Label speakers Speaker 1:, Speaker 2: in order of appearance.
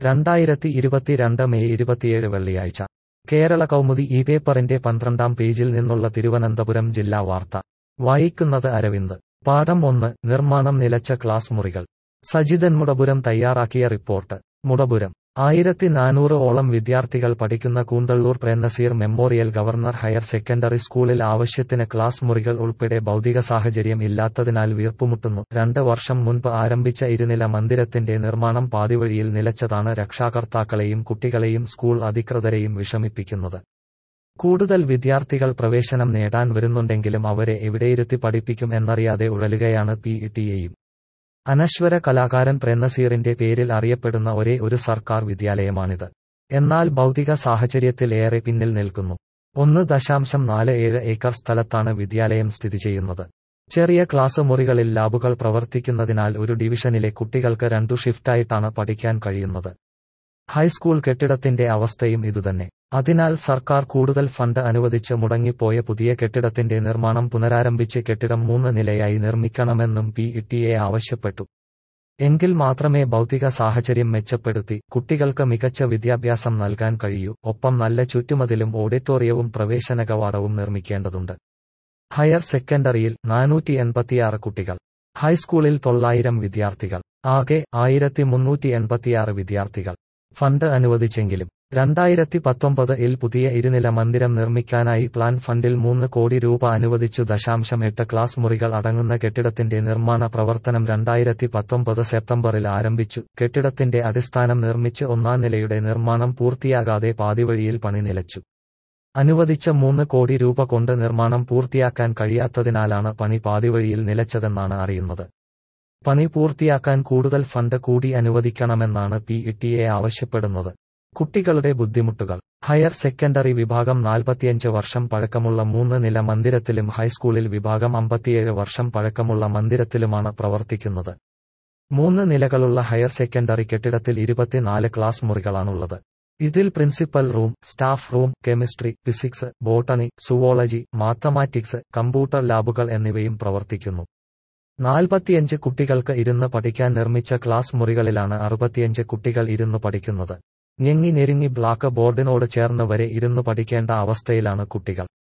Speaker 1: രണ്ടായിരത്തി ഇരുപത്തിരണ്ട് മെയ് ഇരുപത്തിയേഴ് വെള്ളിയാഴ്ച കേരള കൗമുദി ഈ പേപ്പറിന്റെ പന്ത്രണ്ടാം പേജിൽ നിന്നുള്ള തിരുവനന്തപുരം ജില്ലാ വാർത്ത വായിക്കുന്നത് അരവിന്ദ് പാഠം ഒന്ന് നിർമ്മാണം നിലച്ച ക്ലാസ് മുറികൾ സജിതൻ മുടപുരം തയ്യാറാക്കിയ റിപ്പോർട്ട് മുടപുരം ആയിരത്തി നാനൂറ് ഓളം വിദ്യാർത്ഥികൾ പഠിക്കുന്ന Koonthalloor Premnazir memorial government higher secondary സ്കൂളിൽ ആവശ്യത്തിന് ക്ലാസ് മുറികൾ ഉൾപ്പെടെ ഭൗതിക സാഹചര്യം ഇല്ലാത്തതിനാൽ വീർപ്പുമുട്ടുന്നു രണ്ട് വർഷം മുൻപ് ആരംഭിച്ച ഇരുനില മന്ദിരത്തിന്റെ നിർമ്മാണം പാതിവഴിയിൽ നിലച്ചതാണ് രക്ഷാകർത്താക്കളെയും കുട്ടികളെയും സ്കൂൾ അധികൃതരെയും വിഷമിപ്പിക്കുന്നത് കൂടുതൽ വിദ്യാർത്ഥികൾ പ്രവേശനം നേടാൻ വരുന്നുണ്ടെങ്കിലും അവരെ എവിടെയിരുത്തി പഠിപ്പിക്കും എന്നറിയാതെ ഉഴലുകയാണ് പി ടിയെയും അനശ്വര കലാകാരൻ പ്രേംനസീറിന്റെ പേരിൽ അറിയപ്പെടുന്ന ഒരേ ഒരു സർക്കാർ വിദ്യാലയമാണിത് എന്നാൽ ഭൗതിക സാഹചര്യത്തിൽ ഏറെ പിന്നിൽ നിൽക്കുന്നു ഒന്ന് ദശാംശം നാല് ഏഴ് ഏക്കർ സ്ഥലത്താണ് വിദ്യാലയം സ്ഥിതി ചെയ്യുന്നത് ചെറിയ ക്ലാസ് മുറികളിൽ ലാബുകൾ പ്രവർത്തിക്കുന്നതിനാൽ ഒരു ഡിവിഷനിലെ കുട്ടികൾക്ക് രണ്ടു ഷിഫ്റ്റായിട്ടാണ് പഠിക്കാൻ കഴിയുന്നത് ഹൈസ്കൂൾ കെട്ടിടത്തിന്റെ അവസ്ഥയും ഇതുതന്നെ അതിനാൽ സർക്കാർ കൂടുതൽ ഫണ്ട് അനുവദിച്ച് മുടങ്ങിപ്പോയ പുതിയ കെട്ടിടത്തിന്റെ നിർമ്മാണം പുനരാരംഭിച്ച് കെട്ടിടം മൂന്ന് നിലയായി നിർമ്മിക്കണമെന്നും പി ഇട്ടിയെ ആവശ്യപ്പെട്ടു എങ്കിൽ മാത്രമേ ഭൗതിക സാഹചര്യം മെച്ചപ്പെടുത്തി കുട്ടികൾക്ക് മികച്ച വിദ്യാഭ്യാസം നൽകാൻ കഴിയൂ ഒപ്പം നല്ല ചുറ്റുമതിലും ഓഡിറ്റോറിയവും പ്രവേശന കവാടവും നിർമ്മിക്കേണ്ടതുണ്ട് ഹയർ സെക്കൻഡറിയിൽ നാനൂറ്റി എൺപത്തിയാറ് കുട്ടികൾ ഹൈസ്കൂളിൽ തൊള്ളായിരം വിദ്യാർത്ഥികൾ ആകെ ആയിരത്തി മുന്നൂറ്റി എൺപത്തിയാറ് വിദ്യാർത്ഥികൾ ഫണ്ട് അനുവദിച്ചെങ്കിലും രണ്ടായിരത്തി പത്തൊമ്പത് ഇൽ പുതിയ ഇരുനില മന്ദിരം നിർമ്മിക്കാനായി പ്ലാൻ ഫണ്ടിൽ മൂന്ന് കോടി രൂപ അനുവദിച്ചു ദശാംശം എട്ട് ക്ലാസ് മുറികൾ അടങ്ങുന്ന കെട്ടിടത്തിന്റെ നിർമ്മാണ പ്രവർത്തനം രണ്ടായിരത്തി പത്തൊമ്പത് സെപ്റ്റംബറിൽ ആരംഭിച്ചു കെട്ടിടത്തിന്റെ അടിസ്ഥാനം നിർമ്മിച്ച് ഒന്നാം നിലയുടെ നിർമ്മാണം പൂർത്തിയാകാതെ പാതിവഴിയിൽ പണി നിലച്ചു അനുവദിച്ച മൂന്ന് കോടി രൂപ കൊണ്ട് നിർമ്മാണം പൂർത്തിയാക്കാൻ കഴിയാത്തതിനാലാണ് പണി പാതിവഴിയിൽ നിലച്ചതെന്നാണ് അറിയുന്നത് പണി പൂർത്തിയാക്കാൻ കൂടുതൽ ഫണ്ട് കൂടി അനുവദിക്കണമെന്നാണ് പി ഇട്ടിയെ ആവശ്യപ്പെടുന്നത് കുട്ടികളുടെ ബുദ്ധിമുട്ടുകൾ ഹയർ സെക്കൻഡറി വിഭാഗം നാൽപ്പത്തിയഞ്ച് വർഷം പഴക്കമുള്ള മൂന്ന് നില മന്ദിരത്തിലും ഹൈസ്കൂളിൽ വിഭാഗം അമ്പത്തിയേഴ് വർഷം പഴക്കമുള്ള മന്ദിരത്തിലുമാണ് പ്രവർത്തിക്കുന്നത് മൂന്ന് നിലകളുള്ള ഹയർ സെക്കൻഡറി കെട്ടിടത്തിൽ ഇരുപത്തിനാല് ക്ലാസ് മുറികളാണുള്ളത് ഇതിൽ principal room staff room chemistry physics botany zoology mathematics computer ലാബുകൾ എന്നിവയും പ്രവർത്തിക്കുന്നു നാൽപ്പത്തിയഞ്ച് കുട്ടികൾക്ക് ഇരുന്ന് പഠിക്കാൻ നിർമ്മിച്ച ക്ലാസ് മുറികളിലാണ് അറുപത്തിയഞ്ച് കുട്ടികൾ ഇരുന്ന് പഠിക്കുന്നത് ഞെങ്ങി ഞെരുങ്ങി ബ്ലാക്ക് ബോർഡിനോട് ചേർന്ന് വരെ ഇരുന്ന് പഠിക്കേണ്ട അവസ്ഥയിലാണ് കുട്ടികൾ